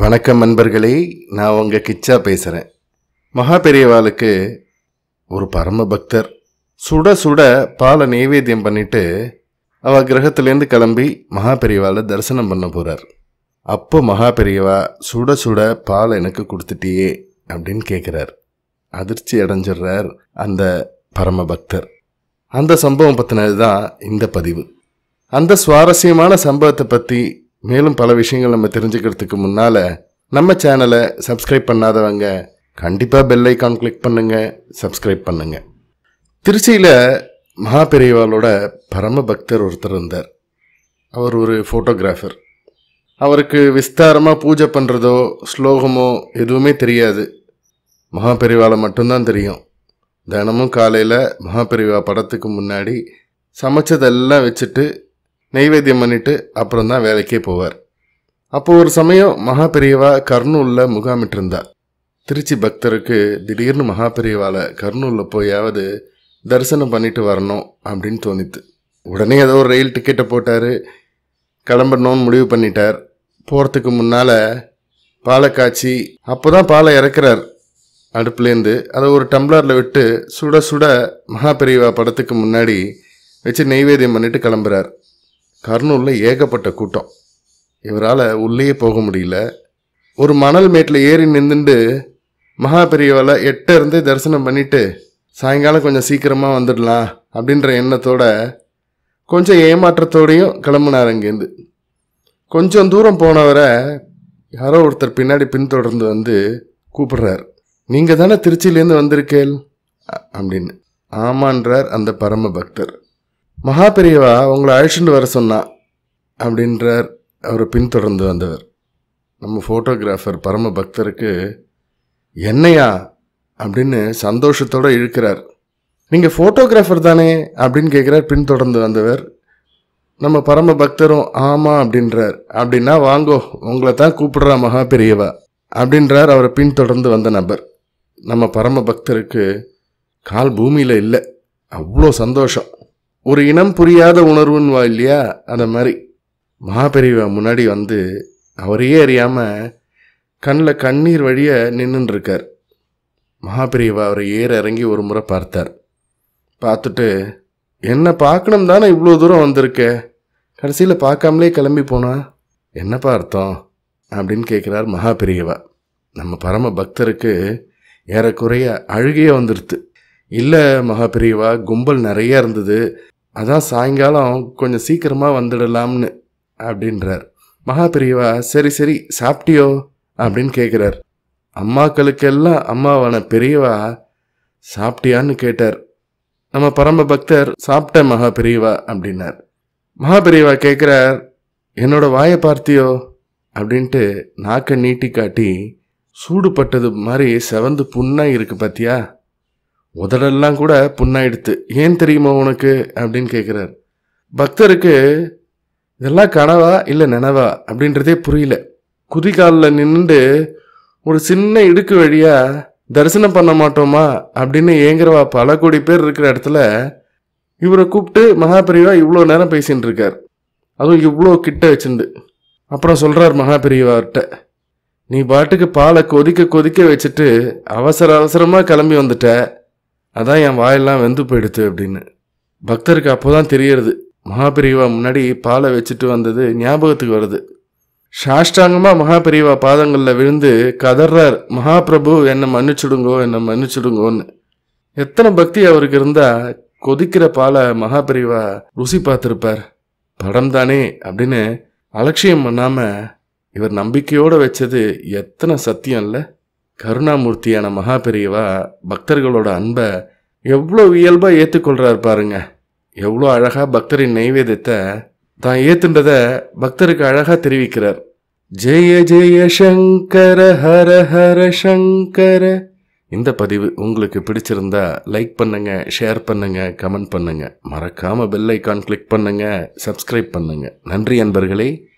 வணக்கம் நண்பர்களே நான் உங்க கிச்சா பேசுகிறேன் மகா பெரியவாளுக்கு ஒரு பரம பக்தர் சுட சுட பாலை நைவேத்தியம் பண்ணிட்டு அவ கிரகத்திலேருந்து கிளம்பி மகா பெரியவாளை தரிசனம் பண்ண போறார் அப்போ மகா பெரியவா சுட சுட பால் எனக்கு கொடுத்துட்டியே அப்படின்னு கேட்குறார் அதிர்ச்சி அடைஞ்சிடுறார் அந்த பரம பக்தர் அந்த சம்பவம் பற்றினது தான் இந்த பதிவு அந்த சுவாரஸ்யமான சம்பவத்தை பற்றி மேலும் பல விஷயங்கள் நம்ம தெரிஞ்சுக்கிறதுக்கு முன்னால் நம்ம சேனலை சப்ஸ்கிரைப் பண்ணாதவங்க கண்டிப்பாக பெல் ஐக்கான் கிளிக் பண்ணுங்க சப்ஸ்கிரைப் பண்ணுங்க திருச்சியில் மகா பெரியவாளோட பரம பக்தர் ஒருத்தர் இருந்தார் அவர் ஒரு ஃபோட்டோகிராஃபர் அவருக்கு விஸ்தாரமாக பூஜை பண்ணுறதோ ஸ்லோகமோ எதுவுமே தெரியாது மகா பெரியவாளை மட்டும்தான் தெரியும் தினமும் காலையில் மகா பெரியவா படத்துக்கு முன்னாடி சமைச்சதெல்லாம் வச்சுட்டு நெய்வேத்தியம் பண்ணிட்டு அப்புறம் தான் வேலைக்கே போவார் அப்போ ஒரு சமயம் மகா பெரியவா கர்னூலில் முகாமிட்டிருந்தா திருச்சி பக்தருக்கு திடீர்னு மகா பெரியவாளை கர்னூலில் போயாவது தரிசனம் பண்ணிட்டு வரணும் அப்படின்னு தோணித்து உடனே ஏதோ ஒரு ரயில் டிக்கெட்டை போட்டார் கிளம்பணும்னு முடிவு பண்ணிட்டார் போகிறதுக்கு முன்னால் பாலை காய்ச்சி அப்போ தான் பாலை இறக்குறார் அடுப்புலேருந்து அதை ஒரு டம்ளரில் விட்டு சுட சுட மகா பெரியவா படத்துக்கு முன்னாடி வச்சு நெய்வேத்தியம் பண்ணிட்டு கிளம்புறார் கர்னூலில் ஏகப்பட்ட கூட்டம் இவரால் உள்ளேயே போக முடியல ஒரு மணல் மேட்டில் ஏறி நின்றுண்டு மகா பெரியவாளை எட்ட இருந்து தரிசனம் பண்ணிட்டு சாயங்காலம் கொஞ்சம் சீக்கிரமாக வந்துடலாம் அப்படின்ற எண்ணத்தோட கொஞ்சம் ஏமாற்றத்தோடையும் கிளம்புனார் அங்கேருந்து கொஞ்சம் தூரம் போனவரை யாரோ ஒருத்தர் பின்னாடி பின்தொடர்ந்து வந்து கூப்பிடுறார் நீங்கள் தானே திருச்சியிலேருந்து வந்திருக்கேள் அ- அப்படின்னு ஆமான்றார் அந்த பரம பக்தர் மகா பெரியவா உங்களை அழைச்சிட்டு வர சொன்னா அப்படின்றார் அவரை பின்தொடர்ந்து வந்தவர் நம்ம ஃபோட்டோகிராஃபர் பரம பக்தருக்கு என்னையா அப்படின்னு சந்தோஷத்தோட இழுக்கிறார் நீங்கள் ஃபோட்டோகிராஃபர் தானே அப்படின்னு கேட்குறார் பின்தொடர்ந்து வந்தவர் நம்ம பரம பக்தரும் ஆமாம் அப்படின்றார் அப்படின்னா வாங்கோ உங்களை தான் கூப்பிடுறா மகா பெரியவா அப்படின்றார் அவரை பின்தொடர்ந்து வந்த நபர் நம்ம பரம பக்தருக்கு கால் பூமியில் இல்லை அவ்வளோ சந்தோஷம் ஒரு இனம் புரியாத உணர்வுன்னு வா இல்லையா அந்த மாதிரி மகாபெரிவா முன்னாடி வந்து அவரையே அறியாமல் கண்ணில் கண்ணீர் வழிய நின்றுன்னு இருக்கார் மகாபெரிவா அவரை ஏற இறங்கி ஒரு முறை பார்த்தார் பார்த்துட்டு என்ன பார்க்கணும் தானே இவ்வளோ தூரம் வந்திருக்க கடைசியில் பார்க்காமலே கிளம்பி போனா என்னப்பா அர்த்தம் அப்படின்னு கேட்குறார் மகாபெரியவா நம்ம பரம பக்தருக்கு ஏறக்குறைய அழுகையே வந்துடுது இல்லை மகாபெரியவா கும்பல் நிறைய இருந்தது அதான் சாயங்காலம் கொஞ்சம் சீக்கிரமாக வந்துடலாம்னு அப்படின்றார் மகாபெரியவா சரி சரி சாப்பிட்டியோ அப்படின்னு கேட்குறார் அம்மாக்களுக்கெல்லாம் அம்மாவான பெரியவா சாப்பிட்டியான்னு கேட்டார் நம்ம பரம பக்தர் சாப்பிட்ட மகா பெரியவா அப்படின்னார் மகா பெரியவா கேட்குறார் என்னோட வாயை பார்த்தியோ அப்படின்ட்டு நாக்கை நீட்டி காட்டி சூடுபட்டது மாதிரி செவந்து புண்ணாய் இருக்கு பாத்தியா உதடெல்லாம் கூட புண்ணாயிடுத்து ஏன் தெரியுமா உனக்கு அப்படின்னு கேட்குறார் பக்தருக்கு இதெல்லாம் கனவா இல்லை நினவா அப்படின்றதே புரியல குதிகாலில் நின்றுண்டு ஒரு சின்ன இடுக்கு வழியா தரிசனம் பண்ண மாட்டோமா அப்படின்னு ஏங்குறவா பல கோடி பேர் இருக்கிற இடத்துல இவரை கூப்பிட்டு மகாபெரிவா இவ்வளோ நேரம் பேசின்னு இருக்கார் அதுவும் இவ்வளோ கிட்ட வச்சுண்டு அப்புறம் சொல்கிறார் மகாபெரியவார்கிட்ட நீ பாட்டுக்கு பாலை கொதிக்க கொதிக்க வச்சுட்டு அவசர அவசரமாக கிளம்பி வந்துட்ட அதான் என் வாயெல்லாம் வெந்து போயிடுத்து அப்படின்னு பக்தருக்கு அப்போதான் தெரியறது மகாபெரிவா முன்னாடி பாலை வச்சுட்டு வந்தது ஞாபகத்துக்கு வருது சாஷ்டாங்கமாக மகாபெரிவா பாதங்களில் விழுந்து கதறார் மகாபிரபு என்னை மன்னிச்சுடுங்கோ என்னை மன்னிச்சுடுங்கோன்னு எத்தனை பக்தி அவருக்கு இருந்தா கொதிக்கிற பாலை மகாபெரிவா ருசி பார்த்துருப்பார் படம் தானே அப்படின்னு அலட்சியம் பண்ணாம இவர் நம்பிக்கையோட வச்சது எத்தனை சத்தியம் இல்லை கருணாமூர்த்தியான மகாபெரியவா பக்தர்களோட அன்பை எவ்வளோ இயல்பாக ஏற்றுக்கொள்றார் பாருங்க எவ்வளோ அழகாக பக்தரின் நைவேத்தியத்தை தான் ஏத்துன்றத பக்தருக்கு அழகாக தெரிவிக்கிறார் ஜெய ஜெய சங்கர ஹர ஹர சங்கர இந்த பதிவு உங்களுக்கு பிடிச்சிருந்தா லைக் பண்ணுங்க ஷேர் பண்ணுங்க கமெண்ட் பண்ணுங்க மறக்காம பெல் ஐக்கான் கிளிக் பண்ணுங்க சப்ஸ்கிரைப் பண்ணுங்க நன்றி அன்பர்களே